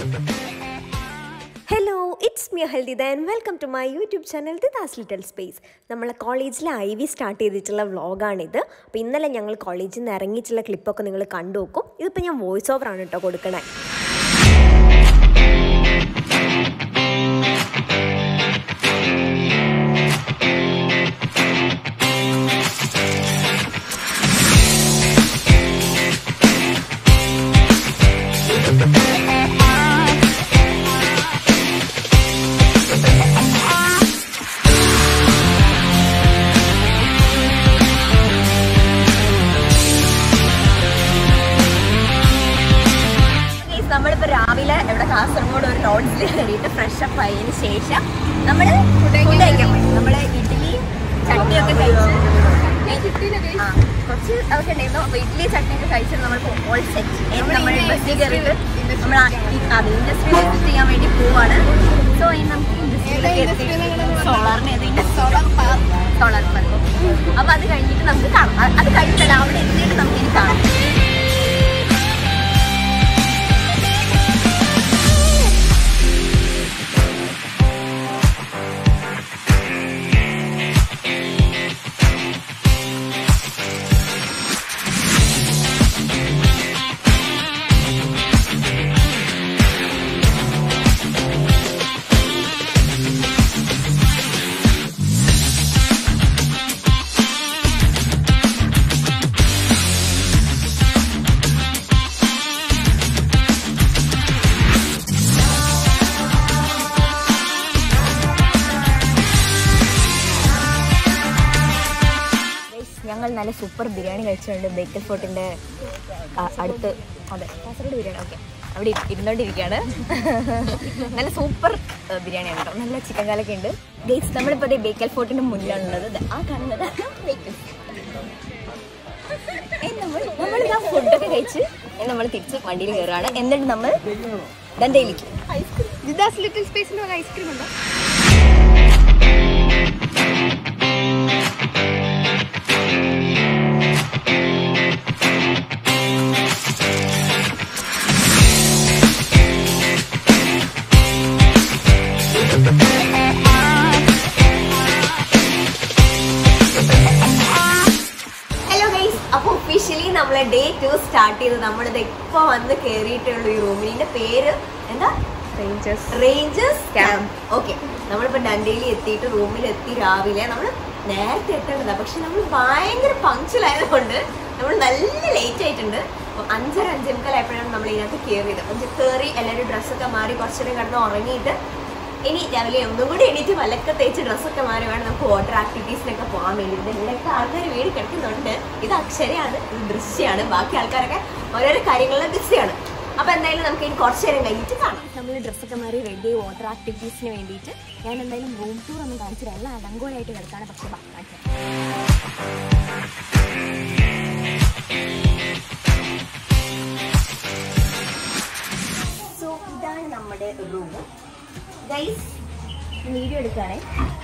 Hello it's me ഹെൽദി ദാൻ welcome to my YouTube channel the Das little space നമ്മളെ കോളേജിലെ ഐ വി സ്റ്റാർട്ട് ചെയ്തിട്ടുള്ള വ്ളോഗാണിത് അപ്പോൾ ഇന്നലെ ഞങ്ങൾ കോളേജിൽ നിന്ന് ഇറങ്ങിയിട്ടുള്ള ക്ലിപ്പൊക്കെ നിങ്ങൾ കണ്ടു നോക്കും ഇതിപ്പോൾ ഞാൻ വോയിസ് ഓവർ ആണ് കേട്ടോ കൊടുക്കണേ Guys, നമ്മളിപ്പോ രാവിലെ ഇവിടെ കാസർഗോഡ് ഒരു ലോഡ്ജിൽ കയറിയിട്ട് ഫ്രഷ് അപ്പ് ആയതിനു ശേഷം നമ്മൾ ഫുഡ് കഴിക്കാൻ പോയി നമ്മള് ഇഡ്ഡലി ചട്നിയൊക്കെ കഴിച്ച് ആ, കുറച്ച് അതൊക്കെ ഉണ്ടായിരുന്നു അപ്പൊ ഇഡ്ഡലി ചട്നിയൊക്കെ കഴിച്ചിട്ട് നമ്മൾ ഓൾ സെറ്റ് നമ്മൾ ബസ്സിൽ കയറിയിട്ട് നമ്മൾ അത് ഇൻഡസ്ട്രി വിസിറ്റ് ചെയ്യാൻ വേണ്ടി പോവാണ് സോ ഇനി നമുക്ക് ഇൻഡസ്ട്രിയിലൊക്കെ എത്തി സോളാറിന് ഏത് സോളാർ പാർക്ക് സോളാർ പാർക്ക് അപ്പൊ അത് കഴിഞ്ഞിട്ട് നമുക്ക് കാണാം അത് അത് കഴിഞ്ഞിട്ടല്ല അവിടെ എത്തിയിട്ട് നമുക്ക് ഇനി കാണാം Guys, ഞങ്ങൾ നല്ല സൂപ്പർ ബിരിയാണി കഴിച്ചിട്ടുണ്ട് ബേക്കൽ ഫോർട്ടിന്റെ ആ, അടുത്ത് അതെ കാസർഗോഡ് ബിരിയാണി ഓക്കെ അവിടെ ഇരി- ഇരുന്നോണ്ടിരിക്കുകയാണ് നല്ല സൂപ്പർ ബിരിയാണിയാണ് കേട്ടോ നല്ല ചിക്കൻ കാലൊക്കെ ഉണ്ട് ഗൈസ് നമ്മളിപ്പോൾ ദേ ബേക്കൽ ഫോർട്ടിന്റെ മുന്നിലാണുള്ളത് ദേ ആ കാണുന്നത് ബേക്കൽ നമ്മളിതാ ഫുഡൊക്കെ കഴിച്ച് നമ്മൾ തിരിച്ച് വണ്ടിയിൽ കയറുകയാണ് എന്നിട്ട് നമ്മൾ ദന്തയിലേക്ക് ജിദാസ് ലിറ്റിൽ സ്പേസിൽ ഒരു ഐസ്ക്രീം ഉണ്ടോ ഹലോ ഗൈസ് അപ്പോൾ ഒഫീഷ്യലി നമ്മളെ ഡേ ടു സ്റ്റാർട്ട് ചെയ്ത് നമ്മളിത് ഇപ്പോൾ വന്ന് കയറിയിട്ടുള്ള ഈ റൂമിൽ ഇതിന്റെ പേര് എന്താ rangers rangers Camp. Camp okay നമ്മളിപ്പോൾ ഡണ്ടേലി എത്തിയിട്ട് റൂമിൽ എത്തി രാവിലെ നമ്മൾ നേരത്തെ എത്തേണ്ടതാണ് പക്ഷെ നമ്മൾ ഭയങ്കര പങ്ക്ച്വലായതുകൊണ്ട് നമ്മൾ നല്ല ലേറ്റ് ആയിട്ടുണ്ട് അപ്പോൾ അഞ്ചര അഞ്ചേമുക്കാലായപ്പോഴാണ് നമ്മൾ ഇതിനകത്ത് കയറിയത് അഞ്ച് കയറി എല്ലാവരും ഡ്രസ്സൊക്കെ മാറി കുറച്ചേരം കിടന്ന് ഉറങ്ങിയിട്ട് ഇനി രാവിലെ ഒന്നും കൂടി എണീറ്റ് വലക്കെ തേച്ച് ഡ്രസ്സൊക്കെ മാറി വേണം നമുക്ക് വാട്ടർ ആക്ടിവിറ്റീസിനൊക്കെ പോകാൻ വേണ്ടി ഇതിലൊക്കെ ആൾക്കാർ വീട് കിടക്കുന്നുണ്ട് ഇത് അക്ഷരയാണ് ഇത് ദൃശ്യമാണ് ബാക്കി ആൾക്കാരൊക്കെ ഓരോരോ കാര്യങ്ങളിൽ ബിസിയാണ് അപ്പൊ എന്തായാലും നമുക്ക് ഇനി കുറച്ചു നേരം കഴിഞ്ഞിട്ട് കാണാം നമ്മൾ ഡ്രസ്സൊക്കെ മാറി റെഡി വാട്ടർ ആക്ടിവിറ്റീസിന് വേണ്ടിയിട്ട് ഞാൻ എന്തായാലും റൂം ടൂർ ഒന്നും കാണിച്ചില്ല എല്ലാം അലങ്കോലായിട്ട് കിടക്കാണ് പക്ഷേ ബാ, കാണിച്ചു തരാം. സോ ഇതാണ് നമ്മുടെ റൂം ഗൈസ് വീഡിയോ എടുക്കുകയാണെ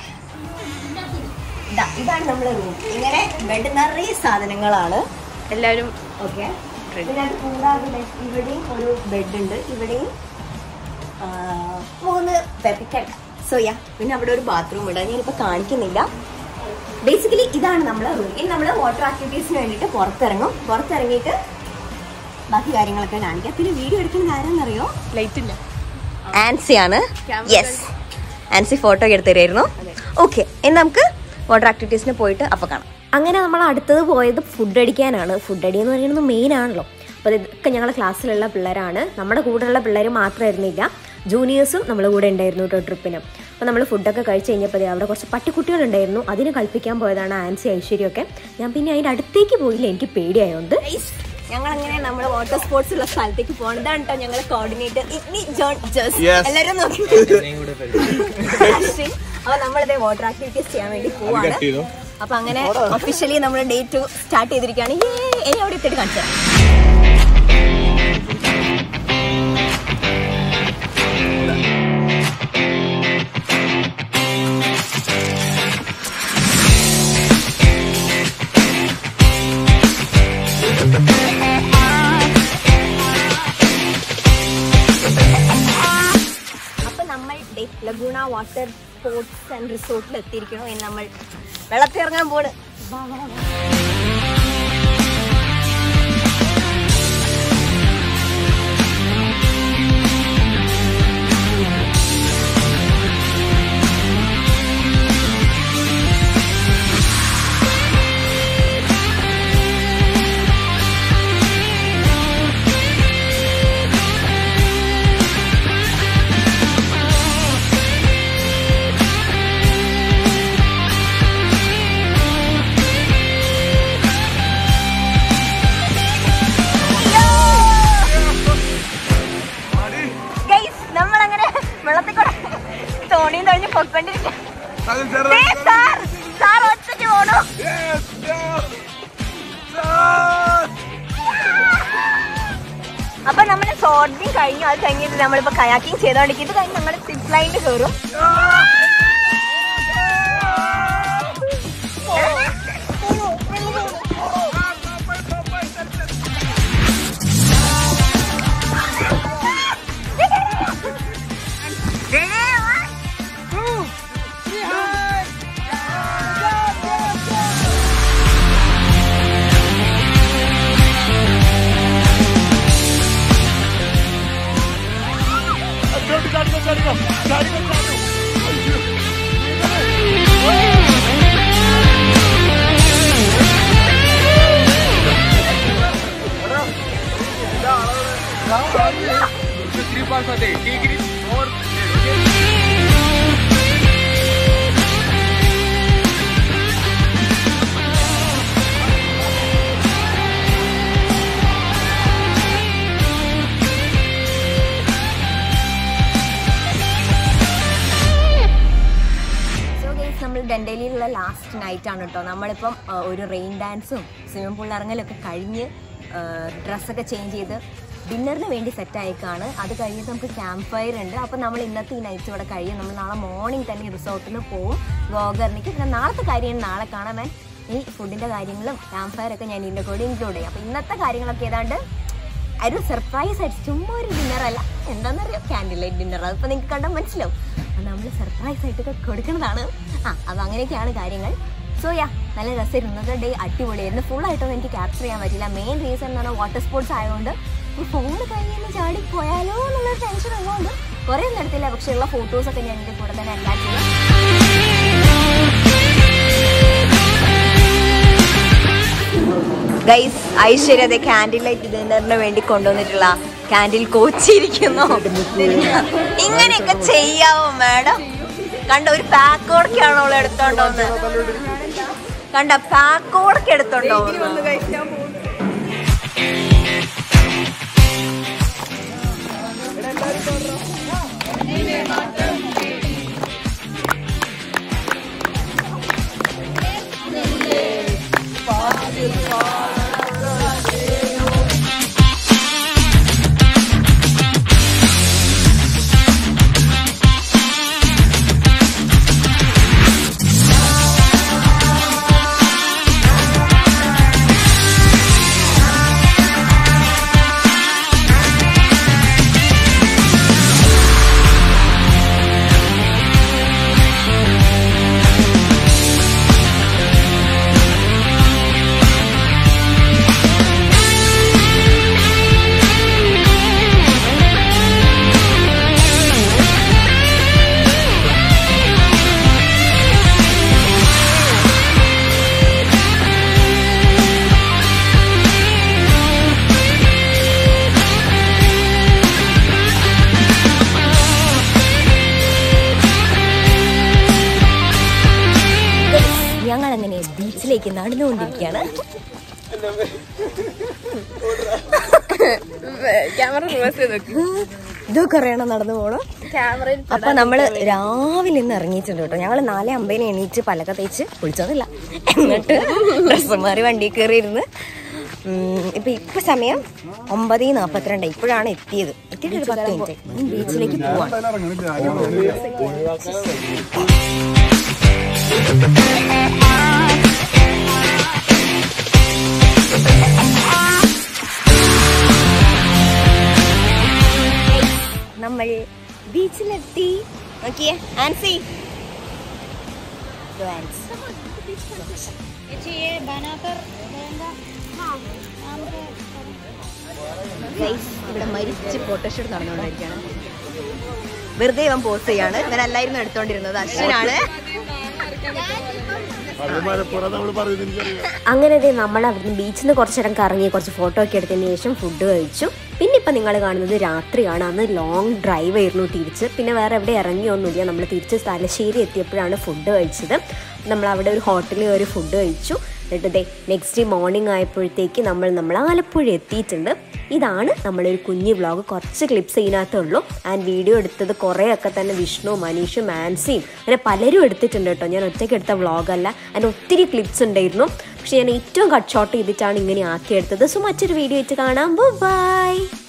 ദാ, ഇതാണ് നമ്മുടെ റൂം ഇങ്ങനെ ബെഡ് നിറയെ സാധനങ്ങളാണ് എല്ലാവരും ഓക്കെ ഇതിനകത്ത് കൂടാതെ ദേ ഇവിടെയും ഒരു ബെഡ് ഉണ്ട് ഇവിടെയും ആ, മൂന്ന് പെപ്പിക്കട്ട് സോ യാ പിന്നെ അവിടെ ഒരു ബാത്റൂം ഉണ്ട് അത് ഞാനിപ്പോൾ കാണിക്കുന്നില്ല ബേസിക്കലി ഇതാണ് നമ്മളെ റൂം ഇനി നമ്മൾ വാട്ടർ ആക്ടിവിറ്റീസിന് വേണ്ടിയിട്ട് പുറത്തിറങ്ങും പുറത്തിറങ്ങിയിട്ട് ബാക്കി കാര്യങ്ങളൊക്കെ കാണിക്കാം പിന്നെ വീഡിയോ എടുക്കുന്ന ആരാന്നറിയോ ലൈറ്റ് ഇല്ല ആൻസി ആണ് Camera യെസ് ആൻസി ഫോട്ടോ എടുത്ത് തരുമായിരുന്നു ഓക്കെ ഇനി നമുക്ക് വാട്ടർ ആക്ടിവിറ്റീസിന് പോയിട്ട് അപ്പോൾ കാണാം അങ്ങനെ നമ്മൾ അടുത്തത് പോയത് ഫുഡ് അടിക്കാനാണ് ഫുഡ് അടി എന്ന് പറയുന്നത് മെയിൻ ആണല്ലോ അപ്പോൾ ഇതൊക്കെ ഞങ്ങളുടെ ക്ലാസ്സിലുള്ള പിള്ളേരാണ് നമ്മുടെ കൂടെയുള്ള പിള്ളേർ മാത്രമായിരുന്നില്ല ജൂനിയേഴ്സും നമ്മുടെ കൂടെ ഉണ്ടായിരുന്നു കേട്ടോ ട്രിപ്പിന് അപ്പോൾ നമ്മൾ ഫുഡൊക്കെ കഴിച്ച് കഴിഞ്ഞപ്പോൾ ദേ അവിടെ കുറച്ച് പട്ടിക്കുട്ടികളുണ്ടായിരുന്നു അതിനെ കളിപ്പിക്കാൻ പോയതാണ് ആൻസി ഐശ്വര്യമൊക്കെ ഞാൻ പിന്നെ അതിൻ്റെ അടുത്തേക്ക് പോയില്ല എനിക്ക് പേടിയായതുകൊണ്ട് ഞങ്ങൾ അങ്ങനെ നമ്മുടെ വാട്ടർ സ്പോർട്സ് ഉള്ള സ്ഥലത്തേക്ക് പോകണം ഇതാണ് കേട്ടോ ഞങ്ങളെ കോർഡിനേറ്റർ ഇഗ്നി ജോൺ ജോസ് Yes. എല്ലാവരും നോക്കി അശ്വിൻ. അപ്പൊ നമ്മളിത് വാട്ടർ ആക്ടിവിറ്റീസ് ചെയ്യാൻ വേണ്ടി പോവാണ് cut ചെയ്തോ? അപ്പൊ അങ്ങനെ ഒഫീഷ്യലി നമ്മൾ ഡേ ടു സ്റ്റാർട്ട് ചെയ്തിരിക്കുകയാണ് Yay! ഇനി അവിടെ എത്തിയിട്ട് കാണിച്ചു തരാം. ദേ ലഗൂണ വാട്ടർ സ്പോർട്സ് ആൻഡ് റിസോർട്ടിൽ എത്തിയിരിക്കണോ എന്ന് നമ്മൾ വെള്ളത്തിൽ ഇറങ്ങാൻ പോണ് വാ, വാ, വാ. Guys, നമ്മളങ്ങനെ വെള്ളത്തിൽ കൂടെ തോണിയും തൊഴിഞ്ഞ് പൊക്കൊണ്ടിരിക്കും സാർ സാർ ഒറ്റയ്ക്ക് പോണു അപ്പൊ നമ്മള് ഷോർട്ടിങ് കഴിഞ്ഞു അത് കഴിഞ്ഞിട്ട് നമ്മളിപ്പോ കയാക്കിങ് ചെയ്തോണ്ടിരിക്കും ഇത് കഴിഞ്ഞ് നമ്മൾ സിപ്പ് ലൈനിൽ കയറും സോ ഗൈസ് നമ്മൾ ഡെൻഡലിയിലുള്ള ലാസ്റ്റ് നൈറ്റ് ആണ് കേട്ടോ നമ്മളിപ്പം ആ, ഒരു റെയിൻ ഡാൻസും സ്വിമ്മിംഗ് പൂളിൽ ഇറങ്ങലൊക്കെ കഴിഞ്ഞ് ഡ്രസ്സൊക്കെ ചേഞ്ച് ചെയ്ത് ഡിന്നറിന് വേണ്ടി സെറ്റ് ആയിക്കാണ് അത് കഴിഞ്ഞിട്ട് നമുക്ക് ക്യാമ്പ് ഫയർ ഉണ്ട് അപ്പം നമ്മൾ ഇന്നത്തെ ഈ നൈറ്റ് ഇവിടെ കഴിയും നമ്മൾ നാളെ മോർണിംഗ് തന്നെ റിസോർട്ടിൽ പോവും ഗോകർണിക്ക് പിന്നെ നാളത്തെ കാര്യം നാളെ കാണാൻ ഞാൻ ഈ ഫുഡിൻ്റെ കാര്യങ്ങളും ക്യാമ്പ് ഫയർ ഒക്കെ ഞാൻ ഇതിൻ്റെ കൂടെ ഇൻക്ലൂഡ് ചെയ്യും അപ്പം ഇന്നത്തെ കാര്യങ്ങളൊക്കെ ഏതാണ്ട് ഒരു സർപ്രൈസ് ആയിട്ട് ചുമ്മാ ഒരു ഡിന്നർ അല്ല എന്താണെന്നറിയോ ക്യാൻഡിൽ ലൈറ്റ് ഡിന്നർ അതിപ്പോൾ നിങ്ങൾക്ക് കണ്ടാൽ മനസ്സിലാവും അത് നമ്മൾ സർപ്രൈസ് ആയിട്ടൊക്കെ കൊടുക്കുന്നതാണ് ആ അപ്പോൾ അങ്ങനെയൊക്കെയാണ് കാര്യങ്ങൾ സോ യാ നല്ല രസമായിരുന്നു ഇന്നത്തെ ഡേ അടിപൊളിയായിരുന്നു ഫുൾ ആയിട്ടൊന്നും എനിക്ക് ക്യാപ്ചർ ചെയ്യാൻ പറ്റില്ല മെയിൻ റീസൺ എന്ന് പറഞ്ഞാൽ വാട്ടർ സ്പോർട്സ് ആയതുകൊണ്ട് ഈ ഫോണ് കഴിഞ്ഞ് ചാടി പോയാലോ എന്നുള്ളൊരു ടെൻഷൻ ഉള്ളതുകൊണ്ട് കുറേ ഒന്നും എടുത്തില്ല പക്ഷേ ഉള്ള ഫോട്ടോസൊക്കെ ഞാൻ എൻ്റെ കൂടെ തന്നെ അറ്റാച്ച് ചെയ്യാം ഗൈസ് ഐശ്വര്യ അതെ കാൻഡിൽ ലൈറ്റ് ഡിന്നറിന് വേണ്ടി കൊണ്ടുവന്നിട്ടുള്ള കാൻഡിൽ കോച്ചിരിക്കുന്നു ഇങ്ങനെയൊക്കെ ചെയ്യാവോ മാഡം കണ്ട ഒരു പാക്കോടൊക്കെയാണോ അവൾ എടുത്തോണ്ട് വന്നത് കണ്ട പാക്കോടൊക്കെ എടുത്തോണ്ടോ ഞങ്ങൾ അങ്ങനെ ബീച്ചിലേക്ക് നടന്നുകൊണ്ടിരിക്കുകയാണ് ക്യാമറ റിവേഴ്സ് ചെയ്ത് നോക്കി ഇതൊക്കെ അറിയണം നടന്നു പോകണം ക്യാമറയിൽ അപ്പൊ നമ്മള് രാവിലെ ഇന്ന് ഇറങ്ങിയിട്ടുണ്ട് കേട്ടോ ഞങ്ങള് നാല് അമ്പതിന് എണീറ്റ് പലക തേച്ച് കുളിച്ചതല്ല എന്നിട്ട് ഡ്രസ്സ് മാറി വണ്ടി കയറി ഇരുന്ന് ഉം, ഇപ്പൊ ഇപ്പൊ സമയം ഒമ്പത് നാപ്പത്തിരണ്ട് ഇപ്പോഴാണ് എത്തിയത് എത്തിയിട്ട് ഒരു പത്ത് മിനിറ്റ് ഇനി ബീച്ചിലേക്ക് പോവാണ് നമ്മൾ ബീച്ചിലെത്തി നോക്കിയേ ആൻസി ഇത് ആൻസി Guys, ഇവിടെ മരിച്ച് ഫോട്ടോഷൂട്ട് നടന്നുകൊണ്ടിരിക്കുകയാണ് വെറുതെ ഇവൻ പോസ് ചെയ്യാണ് ഇവനല്ലായിരുന്നു എടുത്തോണ്ടിരുന്നത് അശ്വനാണ് അത് മലപ്പുറം നമ്മൾ പറയുന്നത് എനിക്കറിയാം അങ്ങനെ ദേ നമ്മൾ അവിടുന്ന് ബീച്ചിൽ നിന്ന് കുറച്ച് നേരം കറങ്ങി കുറച്ച് ഫോട്ടോ ഒക്കെ എടുത്തതിന് ശേഷം ഫുഡ് കഴിച്ചു പിന്നെ ഇപ്പം നിങ്ങൾ കാണുന്നത് രാത്രിയാണ് അന്ന് ലോങ് ഡ്രൈവ് ആയിരുന്നു തിരിച്ച് പിന്നെ വേറെ എവിടെ ഇറങ്ങിയൊന്നുമില്ല നമ്മൾ തിരിച്ച് തലശ്ശേരി എത്തിയപ്പോഴാണ് ഫുഡ് കഴിച്ചത് നമ്മൾ അവിടെ ഒരു ഹോട്ടലിൽ കയറി ഫുഡ് കഴിച്ചു എന്നിട്ട് ദേ നെക്സ്റ്റ് ഡേ മോർണിംഗ് ആയപ്പോഴത്തേക്ക് നമ്മൾ നമ്മൾ ആലപ്പുഴ എത്തിയിട്ടുണ്ട് ഇതാണ് നമ്മളൊരു കുഞ്ഞു വ്ളോഗ് കുറച്ച് ക്ലിപ്സ് ഇതിനകത്തേ ഉള്ളൂ ആൻഡ് വീഡിയോ എടുത്തത് കുറേയൊക്കെ തന്നെ വിഷ്ണു മനീഷും മാൻസിയും അങ്ങനെ പലരും എടുത്തിട്ടുണ്ട് കേട്ടോ ഞാൻ ഒറ്റയ്ക്ക് എടുത്ത വ്ളോഗല്ല അതിന് ഒത്തിരി ക്ലിപ്സ് ഉണ്ടായിരുന്നു പക്ഷെ ഞാൻ ഏറ്റവും കട്ട് ഷോട്ട് ചെയ്തിട്ടാണ് ഇങ്ങനെ ആക്കിയെടുത്തത് സോ മറ്റൊരു വീഡിയോ ആയിട്ട് കാണാം ബൈ